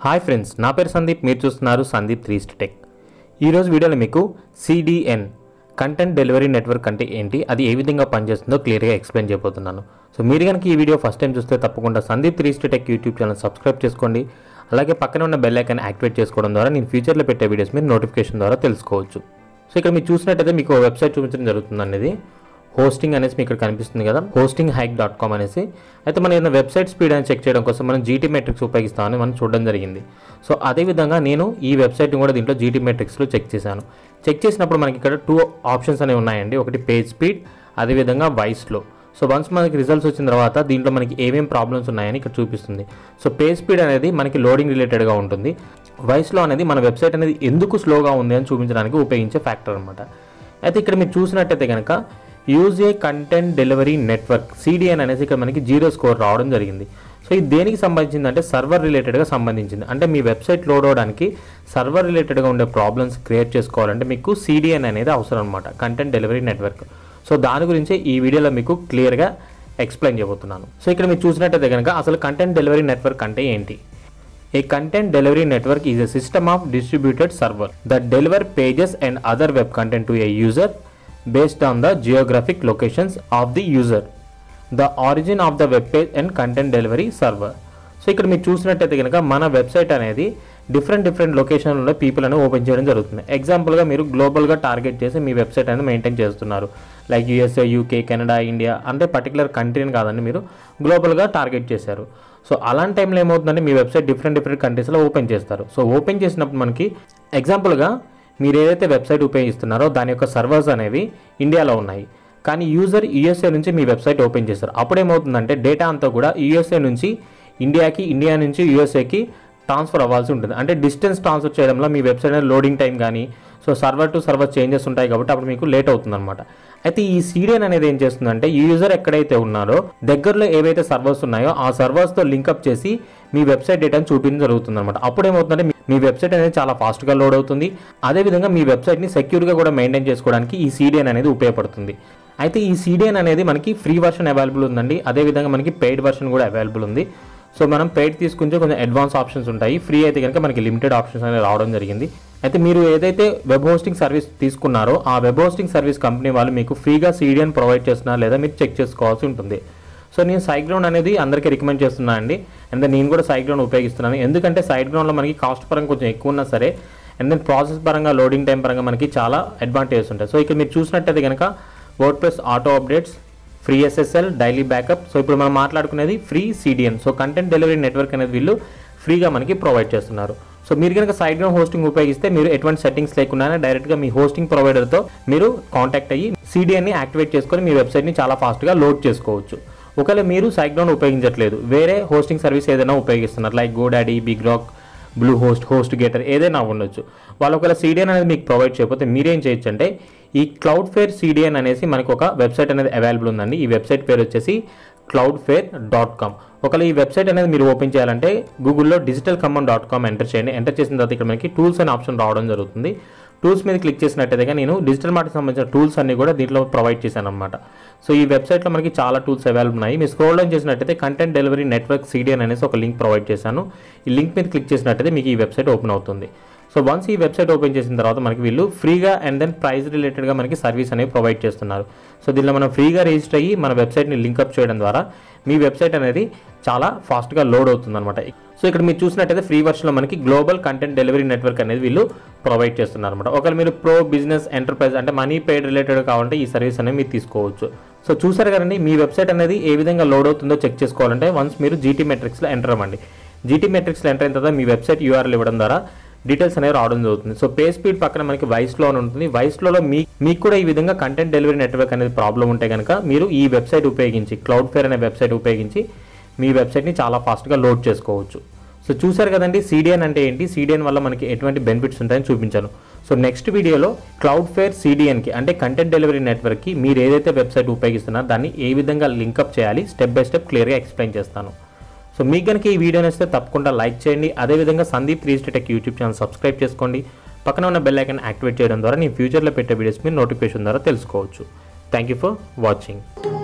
Hi friends నా పేరు సందీప్ మీరు చూస్తున్నారు సందీప్ త్రీ టెక్ ఈరోజు వీడియోలో మీకు సిడిఎన్ కంటెంట్ డెలివరీ నెట్వర్క్ అంటే ఏంటి అది ఏ విధంగా పనిచేస్తుందో క్లియర్గా ఎక్స్ప్లెయిన్ చేయబోతున్నాను సో మీరు కనుక ఈ వీడియో ఫస్ట్ టైం చూస్తే తప్పకుండా Sandeep three tech YouTube channel subscribe చేసుకోండి అలాగే పక్కన ఉన్న బెల్ ఐకాన్ యాక్టివేట్ చేసుకోవడం ద్వారా నేను ఫ్యూచర్లో పెట్టే వీడియోస్ మీరు నోటిఫికేషన్ ద్వారా తెలుసుకోవచ్చు సో ఇక్కడ మీరు చూసినట్టయితే మీకు వెబ్సైట్ చూపించడం జరుగుతుంది అనేది హోస్టింగ్ అనేసి మీకు ఇక్కడ కనిపిస్తుంది కదా హోస్టింగ్ హైక్ డాట్ కామ్ అనేసి అయితే మనం ఏదైనా వెబ్సైట్ స్పీడ్ అని చెక్ చేయడం కోసం మనం జీటీ మెట్రిక్స్ ఉపయోగిస్తామని మనం చూడడం జరిగింది సో అదేవిధంగా నేను ఈ వెబ్సైట్ని కూడా దీంట్లో జీటీ మెట్రిక్స్లో చెక్ చేశాను చెక్ చేసినప్పుడు మనకి ఇక్కడ టూ ఆప్షన్స్ అనేవి ఉన్నాయండి ఒకటి పేజ్ స్పీడ్ అదేవిధంగా వాయిస్లో సో వన్స్ మనకి రిజల్ట్స్ వచ్చిన తర్వాత దీంట్లో మనకి ఏమేం ప్రాబ్లమ్స్ ఉన్నాయని ఇక్కడ చూపిస్తుంది సో పేజ్ స్పీడ్ అనేది మనకి లోడింగ్ రిలేటెడ్గా ఉంటుంది వాయిస్లో అనేది మన వెబ్సైట్ అనేది ఎందుకు స్లోగా ఉంది అని చూపించడానికి ఉపయోగించే ఫ్యాక్టర్ అనమాట అయితే ఇక్కడ మీరు చూసినట్టయితే కనుక use a content delivery network CDN అనేసి ఇక్కడ మనకి జీరో స్కోర్ రావడం జరిగింది సో ఇది దేనికి సంబంధించింది అంటే సర్వర్ రిలేటెడ్గా సంబంధించింది అంటే మీ వెబ్సైట్ లోడ్ అవడానికి సర్వర్ రిలేటెడ్గా ఉండే ప్రాబ్లమ్స్ క్రియేట్ చేసుకోవాలంటే మీకు సిడిఎన్ అనేది అవసరం అనమాట కంటెంట్ డెలివరీ నెట్వర్క్ సో దాని గురించి ఈ వీడియోలో మీకు క్లియర్గా ఎక్స్ప్లెయిన్ చేయబోతున్నాను సో ఇక్కడ మీరు చూసినట్టయితే కనుక అసలు కంటెంట్ డెలివరీ నెట్వర్క్ అంటే ఏంటి A content delivery network is a system of distributed server that deliver pages and other web content to a user based on the geographic locations of the user, the origin of the web page and content delivery server. So ఇక్కడ మీరు చూసినట్టయితే కనుక మన website అనేది different different లొకేషన్లో people అని open చేయడం జరుగుతుంది ఎగ్జాంపుల్గా మీరు గ్లోబల్గా టార్గెట్ చేసి మీ వెబ్సైట్ అనేది మెయింటైన్ చేస్తున్నారు like USA UK Canada India అంటే పర్టికులర్ కంట్రీని కాదండి మీరు గ్లోబల్గా టార్గెట్ చేశారు సో అలాంటి టైంలో ఏమవుతుందంటే మీ వెబ్సైట్ డిఫరెంట్ డిఫరెంట్ కంట్రీస్లో ఓపెన్ చేస్తారు సో ఓపెన్ చేసినప్పుడు మనకి ఎగ్జాంపుల్గా మీరు ఏదైతే వెబ్సైట్ ఉపయోగిస్తున్నారో దాని యొక్క సర్వర్స్ అనేవి ఇండియాలో ఉన్నాయి కానీ యూజర్ యూఎస్ఏ నుంచి మీ వెబ్సైట్ ఓపెన్ చేస్తారు అప్పుడు ఏమవుతుందంటే డేటా అంతా కూడా యూఎస్ఏ నుంచి ఇండియాకి ఇండియా నుంచి యూఎస్ఏకి ట్రాన్స్ఫర్ అవ్వాల్సి ఉంటుంది అంటే డిస్టెన్స్ ట్రాన్స్ఫర్ చేయడంలో మీ వెబ్సైట్ అనేది లోడింగ్ టైం కానీ so server to server changes ఉంటాయి కాబట్టి అప్పుడు మీకు లేట్ అవుతుందన్నమాట అయితే ఈ సీడియన్ అనేది ఏం చేస్తుందంటే ఈ యూజర్ ఎక్కడైతే ఉన్నారో దగ్గరలో ఏవైతే సర్వర్స్ ఉన్నాయో ఆ సర్వర్స్తో లింకప్ చేసి మీ వెబ్సైట్ డేటాను చూపించడం జరుగుతుంది అనమాట అప్పుడు ఏమవుతుందంటే మీ- మీ వెబ్సైట్ అనేది చాలా ఫాస్ట్గా లోడ్ అవుతుంది అదేవిధంగా మీ వెబ్సైట్ని సెక్యూర్గా కూడా మెయింటైన్ చేసుకోవడానికి ఈ సీడియన్ అనేది ఉపయోగపడుతుంది అయితే ఈ సీడియన్ అనేది మనకి ఫ్రీ వర్షన్ అవైలబుల్ ఉందండి అదేవిధంగా మనకి పెయిడ్ వర్షన్ కూడా అవైలబుల్ ఉంది సో మనం పెయిడ్ తీసుకుంటే కొంచెం అడ్వాన్స్ ఆప్షన్స్ ఉంటాయి ఫ్రీ అయితే కనుక మనకి లిమిటెడ్ ఆప్షన్స్ అనేది రావడం జరిగింది అయితే మీరు ఏదైతే వెబ్ హోస్టింగ్ సర్వీస్ తీసుకున్నారో ఆ వెబ్ హోస్టింగ్ సర్వీస్ కంపెనీ వాళ్ళు మీకు ఫ్రీగా సీడియన్ ప్రొవైడ్ చేస్తున్నారా లేదా మీరు చెక్ చేసుకోవాల్సి ఉంటుంది సో నేను సైగ్రౌండ్ అనేది అందరికీ రికమెండ్ చేస్తున్నాను అండి అండ్ దెన్ నేను కూడా సైగ్రౌండ్ ఉపయోగిస్తున్నాను ఎందుకంటే సైగ్రౌండ్లో మనకి కాస్ట్ పరంగా కొంచెం ఎక్కువ ఉన్నా సరే అండ్ దెన్ ప్రాసెస్ పరంగా లోడింగ్ టైం పరంగా మనకి చాలా అడ్వాంటేజెస్ ఉంటాయి సో ఇక్కడ మీరు చూసినట్టయితే కనుక word plus auto updates free SSL daily backup so ఇప్పుడు మనం మాట్లాడుకునేది free CDN so content delivery network అనేది వీళ్ళు ఫ్రీగా మనకి ప్రొవైడ్ చేస్తున్నారు సో మీరు కనుక సైడ్ గ్రౌండ్ హోస్టింగ్ ఉపయోగిస్తే మీరు ఎటువంటి సెట్టింగ్స్ లేకుండానే డైరెక్ట్గా మీ హోస్టింగ్ ప్రొవైడర్తో మీరు కాంటాక్ట్ అయ్యి సిడిఎన్ని యాక్టివేట్ చేసుకొని మీ వెబ్సైట్ని చాలా ఫాస్ట్గా లోడ్ చేసుకోవచ్చు ఒకవేళ మీరు సైడ్ గ్రౌండ్ ఉపయోగించట్లేదు వేరే హోస్టింగ్ సర్వీస్ ఏదైనా ఉపయోగిస్తున్నారు like GoDaddy BigRock Bluehost HostGator ఏదైనా ఉండొచ్చు వాళ్ళు ఒకవేళ సిడిఎన్ అనేది మీకు ప్రొవైడ్ చేయకపోతే మీరేం చేయొచ్చు అంటే ఈ క్లౌడ్ ఫేర్ సిడిఎన్ అనేసి మనకు ఒక వెబ్సైట్ అనేది అవైలబుల్ ఉందండి ఈ వెబ్సైట్ పేరు వచ్చేసి క్లౌడ్ ఫేర్ డాట్ కామ్ ఒకవేళ ఈ వెబ్సైట్ అనేది మీరు ఓపెన్ చేయాలంటే గూగుల్లో digital common dot com enter చేయండి ఎంటర్ చేసిన తర్వాత ఇక్కడ మనకి టూల్స్ అనే ఆప్షన్ రావడం జరుగుతుంది టూల్స్ మీద క్లిక్ చేసినట్టయితే నేను డిజిటల్ మార్కెట్ సంబంధించిన టూల్స్ అన్ని కూడా దీంట్లో ప్రొవైడ్ చేశాను అనమాట సో ఈ వెబ్సైట్లో మనకి చాలా టూల్స్ అవైలబుల్ ఉన్నాయి మీరు స్క్రోల్ డౌన్ చేసినట్టయితే కంటెంట్ డెలివరీ నెట్వర్క్ సిడిఎన్ అనేసి ఒక లింక్ ప్రొవైడ్ చేశాను ఈ లింక్ మీద క్లిక్ చేసినట్టయితే మీకు ఈ వెబ్సైట్ ఓపెన్ అవుతుంది సో వన్స్ ఈ వెబ్సైట్ ఓపెన్ చేసిన తర్వాత మనకి వీళ్ళు ఫ్రీగా అండ్ దెన్ ప్రైస్ రిలేటెడ్గా మనకి సర్వీస్ అనేవి ప్రొవైడ్ చేస్తున్నారు సో దీనిలో మనం ఫ్రీగా రిజిస్టర్ అయ్యి మన వెబ్సైట్ని లింకప్ చేయడం ద్వారా మీ వెబ్సైట్ అనేది చాలా ఫాస్ట్గా లోడ్ అవుతుంది అనమాట సో ఇక్కడ మీరు చూసినట్టయితే ఫ్రీ వర్షన్లో మనకి గ్లోబల్ కంటెంట్ డెలివరీ నెట్వర్క్ అనేది వీళ్ళు ప్రొవైడ్ చేస్తున్నారు అనమాట ఒకవేళ మీరు ప్రో బిజినెస్ ఎంటర్ప్రైజ్ అంటే మనీ పెయిడ్ రిలేటెడ్ కావాలంటే ఈ సర్వీస్ అనేది మీరు తీసుకోవచ్చు సో చూసారు కదండి మీ వెబ్సైట్ అనేది ఏ విధంగా లోడ్ అవుతుందో చెక్ చేసుకోవాలంటే వన్స్ మీరు జీటీ మెట్రిక్స్లో ఎంటర్ అవ్వండి జీటీ మెట్రిక్స్లో ఎంటర్ అయిన తర్వాత మీ వెబ్సైట్ యూఆర్ఎల్ ఇవ్వడం ద్వారా డీటెయిల్స్ అనేవి రావడం జరుగుతుంది సో పే స్పీడ్ పక్కన మనకి వైస్లో అని ఉంటుంది వైస్లో మీ మీకు కూడా ఈ విధంగా కంటెంట్ డెలివరీ నెట్వర్క్ అనేది ప్రాబ్లం ఉంటే కనుక మీరు ఈ వెబ్సైట్ ఉపయోగించి క్లౌడ్ ఫేర్ అనే వెబ్సైట్ ఉపయోగించి మీ వెబ్సైట్ని చాలా ఫాస్ట్గా లోడ్ చేసుకోవచ్చు సో చూసారు కదండి సిడిఎన్ అంటే ఏంటి సిడిఎన్ వల్ల మనకి ఎటువంటి బెనిఫిట్స్ ఉంటాయని చూపించాను సో నెక్స్ట్ వీడియోలో క్లౌడ్ ఫేర్ సిడిఎన్కి అంటే కంటెంట్ డెలివరీ నెట్వర్క్కి మీరు ఏదైతే వెబ్సైట్ ఉపయోగిస్తున్నారో దాన్ని ఏ విధంగా లింకప్ చేయాలి స్టెప్ బై స్టెప్ క్లియర్గా ఎక్స్ప్లెయిన్ చేస్తాను సో మీకు కనుక ఈ వీడియో నచ్చితే తప్పకుండా లైక్ చేయండి అదేవిధంగా Sandeep three tech YouTube channel subscribe చేసుకోండి పక్కన ఉన్న బెల్ ఐకాన్ యాక్టివేట్ చేయడం ద్వారా నేను ఫ్యూచర్లో పెట్టే వీడియోస్ మీరు నోటిఫికేషన్ ద్వారా తెలుసుకోవచ్చు థ్యాంక్ యూ ఫర్ వాచింగ్